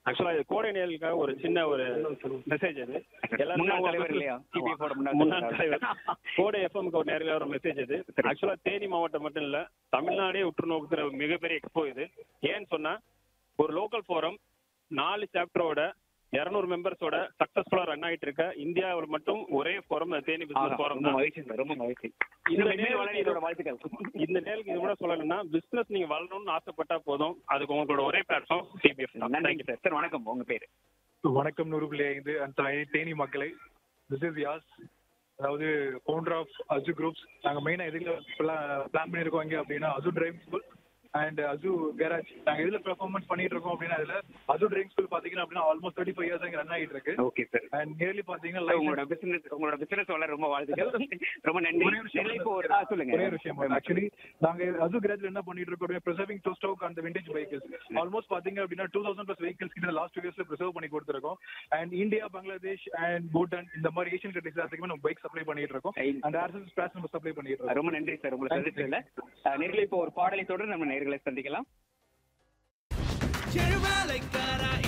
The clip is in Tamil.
ஆக்சுவலா இது கோடை நேயர்களுக்காக ஒரு சின்ன ஒரு மெசேஜ் அது எல்லாருமே முன்னாள் அவங்க தலைவர் இல்லையா TPF ஓட முன்னாள் முன்னாள் தலைவர். தலைவர் கோடை எஃப்எம்க்கு ஒரு நேரில் ஒரு மெசேஜ் இது ஆக்சுவலா தேனி மாவட்டம் மட்டும் இல்ல தமிழ்நாடே உற்று நோக்குற மிகப்பெரிய எக்ஸ்போ இது ஏன்னு சொன்னா ஒரு லோக்கல் ஃபோரம் நாலு சாப்டரோட இருநூறு மெம்பர்ஸோட சக்சஸ்ஃபுல்லா ரன் ஆயிட்டு இருக்க இந்தியாவில் மட்டும் ஒரே ஃபோரம் தேனி ஆஹா, பிசினஸ் ஃபோரம் ரொம்ப தான் மகிழ்ச்சி சார் ரொம்ப மகிழ்ச்சி இந்த இன்னும் மென்மேலும் நேரம் வளர இதோட வாழ்த்துக்கள் இந்த நேருக்கு இது கூட சொல்லணும்னா பிசினஸ் நீங்க வளரணும்னு ஆசைப்பட்டா போதும் அதுக்கு உங்களோட ஒரே பிளாட்ஃபார்ம் டிபிஎஃப் நன்றிங்க சார் சார் வணக்கம் உங்க பேரு வணக்கம் நூறு புள்ளி ஐந்து அந்த தேனி மக்களை திஸ் இஸ் யாஸ் அதாவது ஃபவுண்டர் ஆஃப் அசு குரூப்ஸ் நாங்கள் மெயினாக எதில் பிளான் பண்ணியிருக்கோம் இங்கே அப்படின்னா அசு டிரைவிங் ஸ்கூல் அண்ட் அசு கேராஜ் நாங்கள் எதில் பெர்ஃபார்மன்ஸ் பண்ணிட்டு இருக்கோம் அப்படின்னா அதில் அசு டிரைவிங் ஸ்கூல் பார்த்தீங்கன்னா அப்படின்னா ஆல்மோஸ்ட் தேர்ட்டி ஃபைவ் இயர்ஸ் அங்கே ரன் ஆகிட்டு இருக்கு ஓகே சார் அண்ட் நியர்லி பார்த்தீங்கன்னா சார், உங்களோட பிசினஸ் உங்களோட பிசினஸ் வளர ரொம்ப வாழ்த்துக்கள் ரொம்ப நன்றி ஒரே ஒரு விஷயம் இப்போ ஒரு ஆ, சொல்லுங்க ஒரே ஒரு விஷயம் ஆக்சுவலி நாங்க அசு கிராஜ்ல என்ன பண்ணிட்டு இருக்கோம் ப்ரிசர்விங் டூ ஸ்டாக் அந்த விண்டேஜ் வெஹிக்கிள்ஸ் ஆல்மோஸ்ட் பாத்தீங்க அப்படின்னா டூ தௌசண்ட் பிளஸ் வெஹிக்கிள்ஸ் கிட்ட லாஸ்ட் டூ இயர்ஸ்ல ப்ரிசர்வ் பண்ணி கொடுத்துருக்கோம் and India Bangladesh and Bhutan இந்த மாதிரி ஏஷியன் கண்ட்ரிஸ் எல்லாத்துக்குமே நம்ம பைக் சப்ளை பண்ணிட்டு இருக்கோம் அண்ட் ஆர்சஸ் ஸ்பிளாஸ் நம்ம சப்ளை பண்ணிட்டு இருக்கோம் ரொம்ப நன்றி சார் உங்களை சந்திச்சதுல நேர்களை இப்போ ஒரு பாடலை தொடர்ந்து நம்ம நேர்களை சந்திக்கலாம் எழுமலைக்காரா